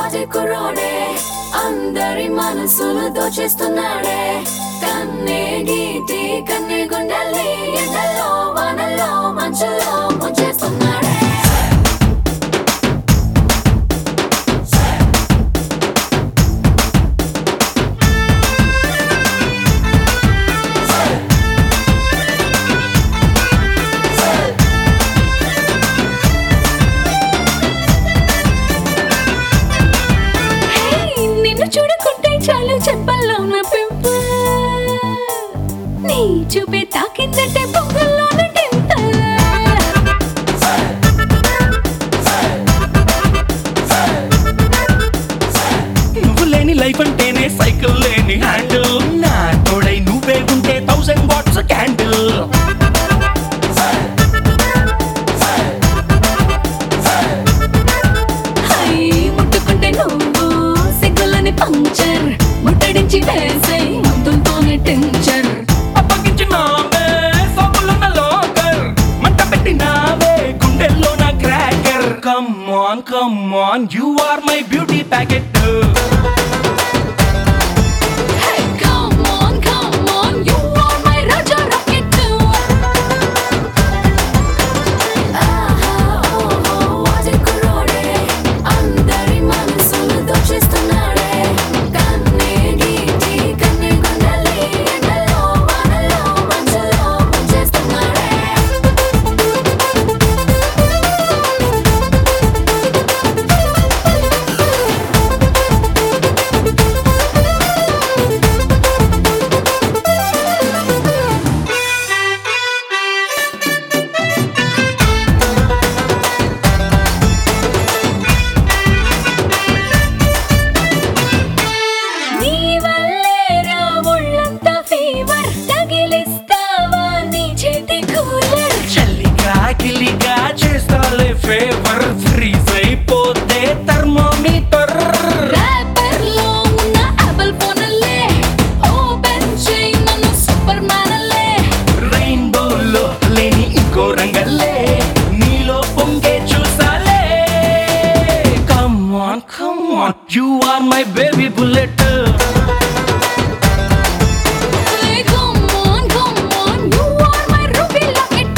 వాటి కుర్రోడే అందరి మనసులు దోచేస్తున్నాడే కన్నే గీటి కన్నే గుండెల్ని ఎండల్లో వానల్లో మంచులో ముంచేస్తున్నాడే హే, నిన్ను చూడకుంటే చాలు చెప్పల్లో నా పింప నీ చూపే తాకిందంటే పొంగల్లోన టింపల్ నువ్వు లేని లైఫ్ అంటేనే సైకిల్ లేని హ్యాండిల్ నా తోడై నువ్వే ఉంటే థౌసండ్ వాట్స్ క్యాండిల్ హై ముట్టుకుంటే నువ్వు సిగ్గులని పంచర్ ముట్టడించి వేసే మందులతోనే టించర్ అప్పగించినావే సబ్బులున్న లోకర్ మంట పెట్టినావే గుండెల్లో నా cracker come on come on you are my beauty packet Hey, come on, come on, you are my Raja Rocket too. ఆహా, ఓహో, వాటి కుర్రోడే, అందరి మనసులు దోచేస్తున్నాడే. కన్నే గీటి, కన్నే గుండెల్ని ఎండలో, వానలో, మంచులో ముంచేస్తున్నాడే. నీ వల్లేరా ఒళ్ళంతా ఫీవర్ తగిలిస్తావా నీ చేతి కూలర్ చల్లిగా గిల్లిగా చేస్తాలే ఫేవర్ ఫ్రీజ్ అయిపోతే థర్మోమీటర్ ర్యాపర్లో ఉన్న యాపిల్ ఫోన్లే ఓపెన్ చేయి నన్ను సూపర్ మ్యాన్లే రెయిన్బోలో లేని ఇంకో రంగల్లే నీలో పొంగే చూసాలే come on come on you are my baby bullet come on come on you are my ruby locket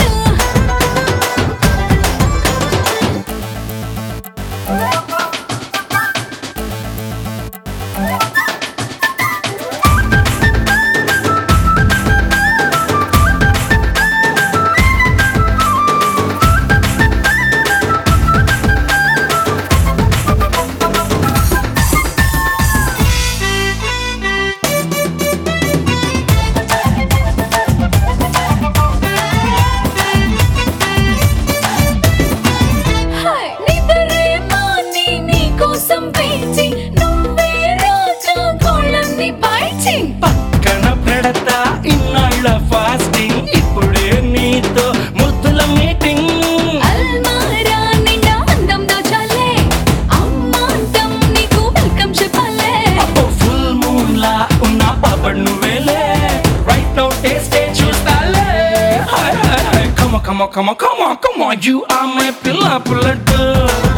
hi నిద్రేమో నీ నీ కోసం వేచి నువ్వే రాజా కోళ్ళని పైచి పక్కన పెడతా ఇన్నాళ్ళ ఫాస్టింగ్ ఇప్పుడే నీతో ముద్దుల మీటింగ్ అల్మారా నిండా అందం దాచాలే అమ్మాంతం నీకు వెల్కమ్ చెప్పాలే అబ్బో ఫుల్ మూన్ లా ఉన్న పాపడ్ నువ్వేలే రైట్ నౌ టేస్ట్ చూస్తాలే hi hi hi come come come come come you are my పిల్ల పుల్లట్